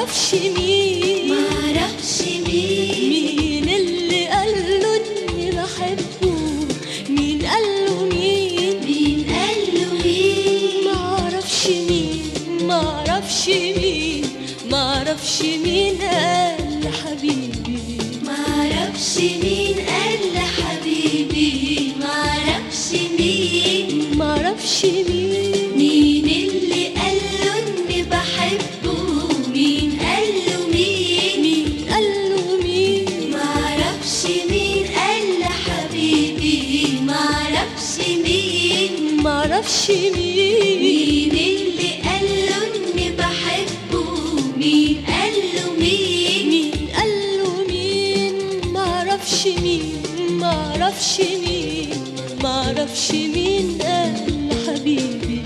معرفش مين معرفش مين مين اللي قاله اني بحبه مين قاله مين مين قاله مين معرفش مين معرفش مين معرفش مين قال حبيبي معرفش مين قال لحبيبي معرفش مين معرفش مين مين اللي قاله اني بحبه مين قاله مين مين قاله مين معرفش مين قال لحبيبي معرفش مين معرفش مين مين اللي قاله اني بحبه مين قاله مين مين قاله مين معرفش مين معرفش مين معرفش مين قال حبيبي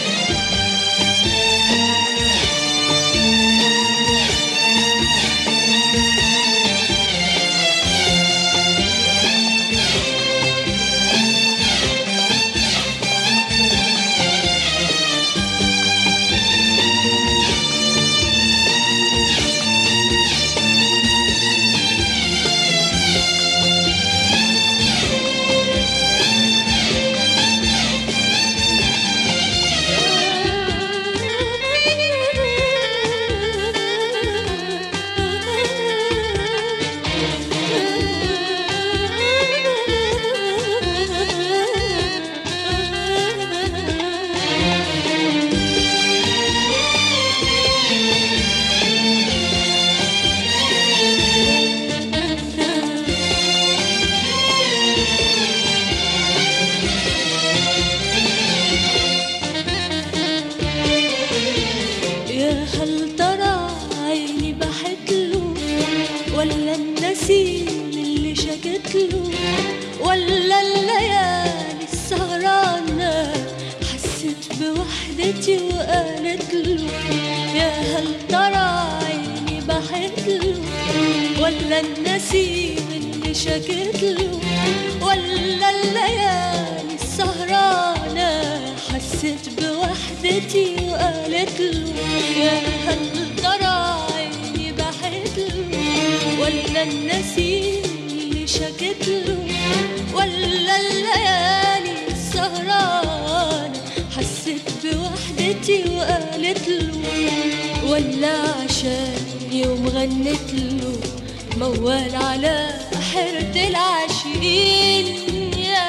يا هل ترى عيني بحت له ولا النسيم اللي شكت له ولا الليالي السهرانة حست بوحدتي وقالت له يا هل ترى عيني بحت له ولا النسيم اللي شكت له ولا الليالي السهرانة حست بوحدتي وقالت له يا هل ترى عيني بحت له ولا النسيم اللي شكت له ولا الليالي السهرانة حست بوحدتي وقالت له ولا عشان يوم غنت له موال على حيرة العاشقين يا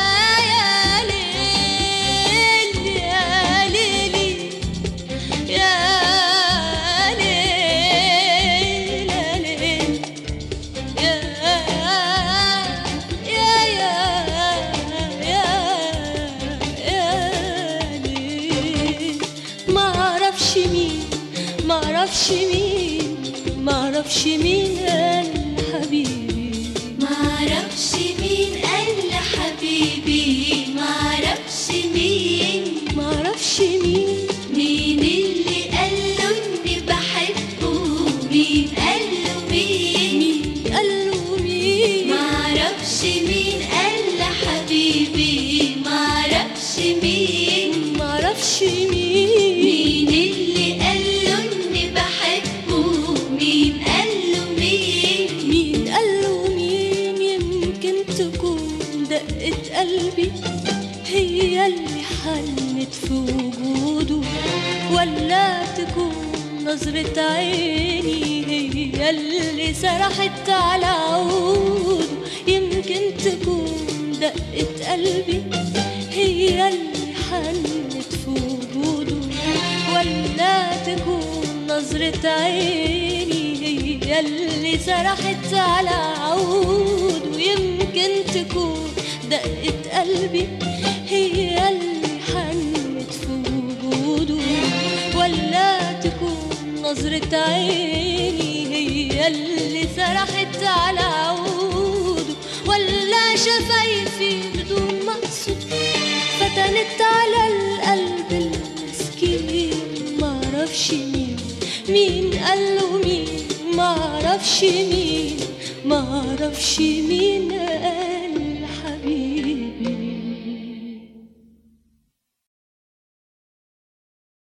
يا ليل يا ليلي يا ليل يا ليل يا يا يا يا ليل معرفش مين معرفش مين معرفش مين قال حبيبي معرفش مين قال لحبيبي معرفش مين معرفش مين مين اللي قاله اني بحبه مين قاله مين مين قاله مين معرفش مين قال لحبيبي معرفش مين معرفش مين مين اللي قاله اني بحبه مين قاله مين مين قاله مين يمكن تكون دقة قلبي هي اللي حنت في وجوده ولا تكون نظرة عيني هي اللي سرحت على عوده يمكن تكون دقة قلبي هي اللي حنت في وجوده ولا تكون نظرة عيني هي اللي سرحت على عوده يمكن تكون دقة قلبي هي اللي حنت في وجوده ولا تكون نظرة عيني هي اللي سرحت على عوده ولا شفايفي بدون مقصود فتنت على القلب المسكين معرفش مين مين قاله مين معرفش مين معرفش مين قال